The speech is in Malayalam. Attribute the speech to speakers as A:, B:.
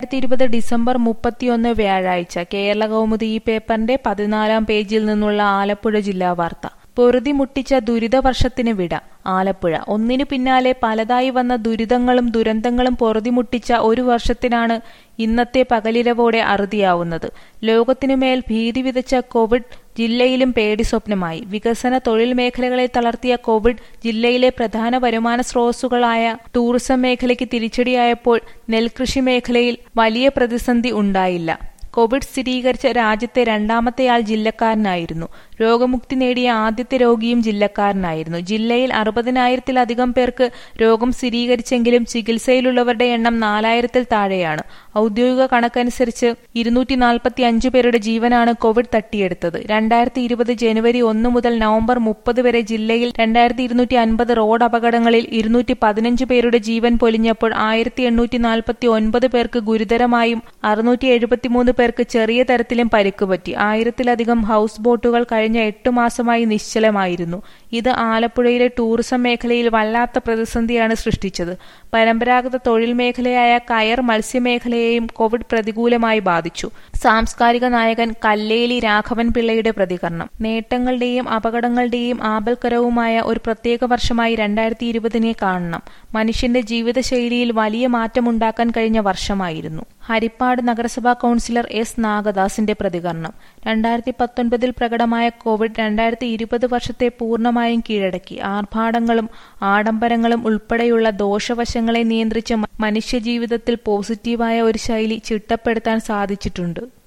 A: രണ്ടായിരത്തി ഇരുപത് ഡിസംബർ മുപ്പത്തിയൊന്ന് വ്യാഴാഴ്ച കേരള കൗമുദി ഈ പേപ്പറിന്റെ പതിനാലാം പേജിൽ നിന്നുള്ള ആലപ്പുഴ ജില്ലാ വാർത്ത പൊറുതി മുട്ടിച്ച ദുരിതവർഷത്തിന് വിട ആലപ്പുഴ ഒന്നിനു പിന്നാലെ പലതായി വന്ന ദുരിതങ്ങളും ദുരന്തങ്ങളും പൊറുതിമുട്ടിച്ച ഒരു വർഷത്തിനാണ് ഇന്നത്തെ പകലിരവോടെ അറുതിയാവുന്നത് ലോകത്തിനുമേൽ ഭീതി വിതച്ച കോവിഡ് ജില്ലയിലും പേടി സ്വപ്നമായി വികസന തൊഴിൽ മേഖലകളെ തളർത്തിയ കോവിഡ് ജില്ലയിലെ പ്രധാന വരുമാന സ്രോതസ്സുകളായ ടൂറിസം മേഖലയ്ക്ക് തിരിച്ചടിയായപ്പോൾ നെൽകൃഷി മേഖലയിൽ വലിയ പ്രതിസന്ധി ഉണ്ടായില്ല കോവിഡ് സ്ഥിരീകരിച്ച രാജ്യത്തെ രണ്ടാമത്തെയാൾ ജില്ലക്കാരനായിരുന്നു രോഗമുക്തി നേടിയ ആദ്യത്തെ രോഗിയും ജില്ലക്കാരനായിരുന്നു ജില്ലയിൽ അറുപതിനായിരത്തിലധികം പേർക്ക് രോഗം സ്ഥിരീകരിച്ചെങ്കിലും ചികിത്സയിലുള്ളവരുടെ എണ്ണം നാലായിരത്തിൽ താഴെയാണ് ഔദ്യോഗിക കണക്കനുസരിച്ച് ഇരുന്നൂറ്റി നാൽപ്പത്തി അഞ്ച് പേരുടെ ജീവനാണ് കോവിഡ് തട്ടിയെടുത്തത് രണ്ടായിരത്തി ഇരുപത് ജനുവരി ഒന്ന് മുതൽ നവംബർ മുപ്പത് വരെ ജില്ലയിൽ രണ്ടായിരത്തി ഇരുന്നൂറ്റി അൻപത് റോഡ് അപകടങ്ങളിൽ ഇരുന്നൂറ്റി പതിനഞ്ച് പേരുടെ ജീവൻ പൊലിഞ്ഞപ്പോൾ ആയിരത്തി എണ്ണൂറ്റി നാൽപ്പത്തി ഒൻപത് പേർക്ക് ഗുരുതരമായും അറുന്നൂറ്റി എഴുപത്തിമൂന്ന് പേർക്ക് ചെറിയ തരത്തിലും പരിക്കുപറ്റി ആയിരത്തിലധികം ഹൌസ് ബോട്ടുകൾ കഴിഞ്ഞ എട്ട് മാസമായി നിശ്ചലമായിരുന്നു ഇത് ആലപ്പുഴയിലെ ടൂറിസം മേഖലയിൽ വല്ലാത്ത പ്രതിസന്ധിയാണ് സൃഷ്ടിച്ചത് പരമ്പരാഗത തൊഴിൽ മേഖലയായ കയർ മത്സ്യമേഖലയെയും കോവിഡ് പ്രതികൂലമായി ബാധിച്ചു സാംസ്കാരിക നായകൻ കല്ലേലി രാഘവൻ പിള്ളയുടെ പ്രതികരണം നേട്ടങ്ങളുടെയും അപകടങ്ങളുടെയും ആപൽക്കരവുമായ ഒരു പ്രത്യേക വർഷമായി രണ്ടായിരത്തി ഇരുപതിനെ കാണണം മനുഷ്യന്റെ ജീവിതശൈലിയിൽ വലിയ മാറ്റമുണ്ടാക്കാൻ കഴിഞ്ഞ വർഷമായിരുന്നു ഹരിപ്പാട് നഗരസഭാ കൌൺസിലർ എസ് നാഗദാസിന്റെ പ്രതികരണം രണ്ടായിരത്തി പത്തൊൻപതിൽ പ്രകടമായ കോവിഡ് രണ്ടായിരത്തി ഇരുപത് വർഷത്തെ പൂർണ്ണമായും കീഴടക്കി ആർഭാടങ്ങളും ആഡംബരങ്ങളും ഉൾപ്പെടെയുള്ള ദോഷവശങ്ങളെ നിയന്ത്രിച്ച് മനുഷ്യജീവിതത്തിൽ പോസിറ്റീവായ ഒരു ശൈലി ചിട്ടപ്പെടുത്താൻ സാധിച്ചിട്ടുണ്ട്